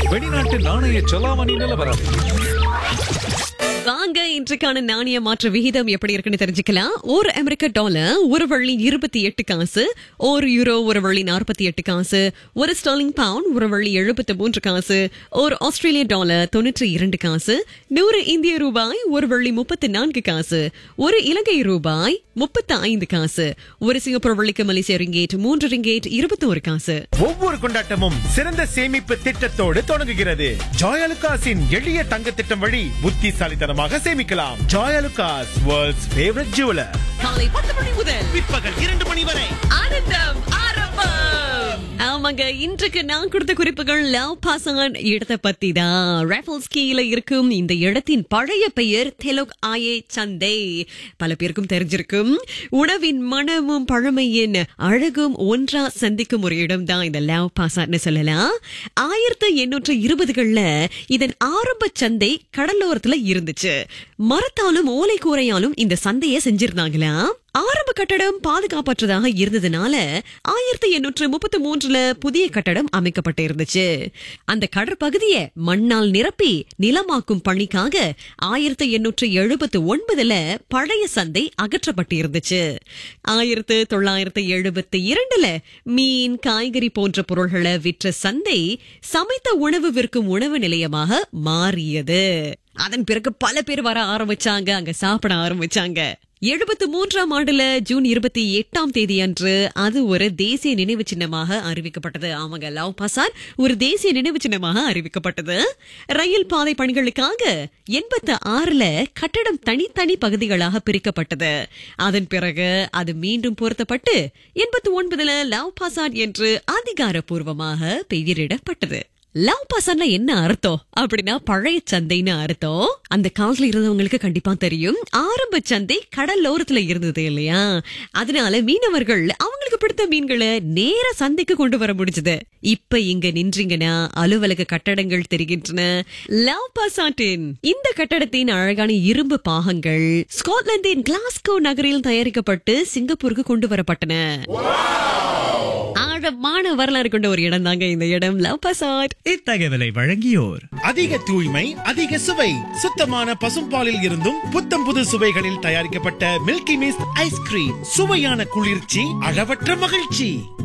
வெளிநாட்டு நாணய செலாவணி நிலவரம் வாங்க இன்றைக்கான நாணய மாற்று விகிதம் எப்படி இருக்குன்னு தெரிஞ்சுக்கலாம் ஒரு அமெரிக்க டாலர் ஒரு வள்ளி இருபத்தி எட்டு காசு ஒரு யூரோ ஒரு வள்ளி நாற்பத்தி எட்டு காசு ஒரு ஸ்டர்லிங் பவுண்ட் ஒரு வள்ளி எழுபத்தி மூன்று காசு ஒரு ஆஸ்திரேலிய டாலர் தொண்ணூற்றி இரண்டு காசு நூறு இந்திய ரூபாய் ஒரு வள்ளி முப்பத்தி நான்கு காசு ஒரு இலங்கை ரூபாய் முப்பத்தி ஐந்து காசு ஒரு சிங்கப்பூர் வள்ளிக்கு மலேசிய ரிங்கேட் மூன்று ரிங்கேட் இருபத்தி ஒரு காசு ஒவ்வொரு கொண்டாட்டமும் சிறந்த சேமிப்பு திட்டத்தோடு தொடங்குகிறது ஜாயலுகாஸின் எளிய தங்க திட்டம் வழி புத்திசாலித்தனமாக சேமிக்கலாம் ஜாயலுகாஸ் வேர்ல்ட்ஸ் ஃபேவரட் ஜுவலர் காலை பத்து மணி முதல் பிற்பகல் இரண்டு மணி வரை ஆனந்தம் ஆரம்பம் ஆமாங்க இன்றைக்கு நான் கொடுத்த குறிப்புகள் லவ் பாசான் இடத்தை பத்தி தான் ரேஃபல்ஸ் கீழ இருக்கும் இந்த இடத்தின் பழைய பெயர் தெலுக் ஆயே சந்தை பல பேருக்கும் தெரிஞ்சிருக்கும் உணவின் மனமும் பழமையின் அழகும் ஒன்றா சந்திக்கும் ஒரு இடம் தான் இந்த லவ் பாசான்னு சொல்லலாம் ஆயிரத்தி எண்ணூற்று இருபதுகள்ல இதன் ஆரம்ப சந்தை கடலோரத்துல இருந்துச்சு மரத்தாலும் ஓலை கூரையாலும் இந்த சந்தையை செஞ்சிருந்தாங்களாம் ஆரம்ப கட்டடம் பாதுகாப்பற்றதாக இருந்ததுனால ஆயிரத்தி எண்ணூற்று முப்பத்தி மூன்றுல புதிய கட்டடம் அமைக்கப்பட்டு இருந்துச்சு அந்த கடற்பகுதியை மண்ணால் நிரப்பி நிலமாக்கும் பணிக்காக ஆயிரத்தி எண்ணூற்று எழுபத்து ஒன்பதுல பழைய சந்தை அகற்றப்பட்டு இருந்துச்சு ஆயிரத்து தொள்ளாயிரத்து எழுபத்தி இரண்டுல மீன் காய்கறி போன்ற பொருள்களை விற்ற சந்தை சமைத்த உணவு விற்கும் உணவு நிலையமாக மாறியது அதன் பிறகு பல பேர் வர ஆரம்பிச்சாங்க அங்க சாப்பிட ஆரம்பிச்சாங்க எழுபத்து மூன்றாம் ஆண்டுல ஜூன் இருபத்தி எட்டாம் தேதி அன்று அது ஒரு தேசிய நினைவு சின்னமாக அறிவிக்கப்பட்டது ஆமாங்க லவ் பசார் ஒரு தேசிய நினைவு சின்னமாக அறிவிக்கப்பட்டது ரயில் பாதை பணிகளுக்காக எண்பத்து ஆறுல கட்டடம் தனித்தனி பகுதிகளாக பிரிக்கப்பட்டது அதன் பிறகு அது மீண்டும் பொருத்தப்பட்டு எண்பத்தி ஒன்பதுல லவ் பசார் என்று அதிகாரப்பூர்வமாக பெயரிடப்பட்டது லவ் பசன்னா என்ன அர்த்தம் அப்படின்னா பழைய சந்தைன்னு அர்த்தம் அந்த காலத்துல இருந்தவங்களுக்கு கண்டிப்பா தெரியும் ஆரம்ப சந்தை கடலோரத்துல இருந்தது இல்லையா அதனால மீனவர்கள் அவங்களுக்கு பிடித்த மீன்களை நேர சந்தைக்கு கொண்டு வர முடிஞ்சது இப்ப இங்க நின்றீங்கன்னா அலுவலக கட்டடங்கள் தெரிகின்றன லவ் பசாட்டின் இந்த கட்டடத்தின் அழகான இரும்பு பாகங்கள் ஸ்காட்லாந்தின் கிளாஸ்கோ நகரில் தயாரிக்கப்பட்டு சிங்கப்பூருக்கு கொண்டு வரப்பட்டன ஆழமான வரலாறு கொண்ட ஒரு இடம் தாங்க இந்த இடம் லவ் பசாட் இத்தகவலை வழங்கியோர் அதிக தூய்மை அதிக சுவை சுத்தமான பசும்பாலில் இருந்தும் புத்தம் புது சுவைகளில் தயாரிக்கப்பட்ட மில்கி மிஸ்ட் ஐஸ்கிரீம் சுவையான குளிர்ச்சி அளவற்ற மகிழ்ச்சி